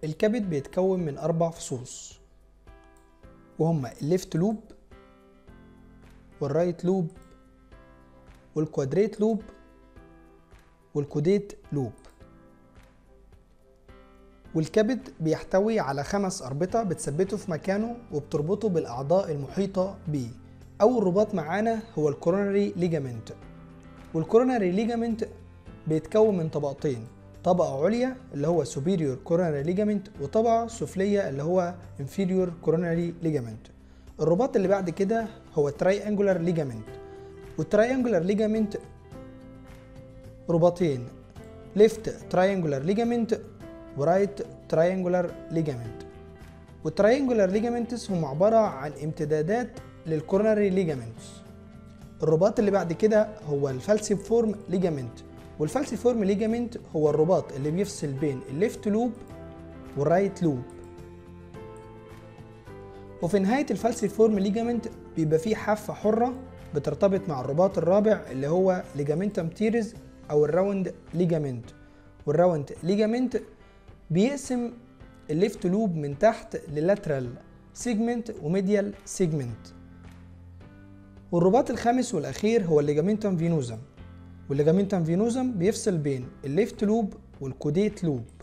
الكبد بيتكون من أربع فصوص وهما الليفت لوب والرايت لوب والكوادريت لوب والكوديت لوب والكبد بيحتوي على خمس أربطة بتثبته في مكانه وبتربطه بالأعضاء المحيطة بيه أول رباط معانا هو الكوروناري ليجامنت والكوروناري ليجامنت بيتكون من طبقتين طبقة عليا اللي هو superior coronary ligament وطبقة سفلية اللي هو inferior coronary ligament الرباط اللي بعد كده هو triangular ligament والtriangular ligament رباطين left triangular ligament ورايت triangular ligament والtriangular ligaments هم عبارة عن امتدادات للكوروناري ligaments الرباط اللي بعد كده هو الفالسيفورم ليجامنت والفالسيفورم ليجامنت هو الرباط اللي بيفصل بين الليفت لوب والرايت لوب وفي نهاية الفالسيفورم ليجامنت بيبقى فيه حافة حرة بترتبط مع الرباط الرابع اللي هو ليجامنتم تيرز أو الراوند ليجامنت والراوند ليجامنت بيقسم الليفت لوب من تحت للاترال سيجمنت وميديال سيجمنت والرباط الخامس والأخير هو الليجامنتم فينوزم والليجامنتم فينوزم بيفصل بين الليفت لوب والكوديت لوب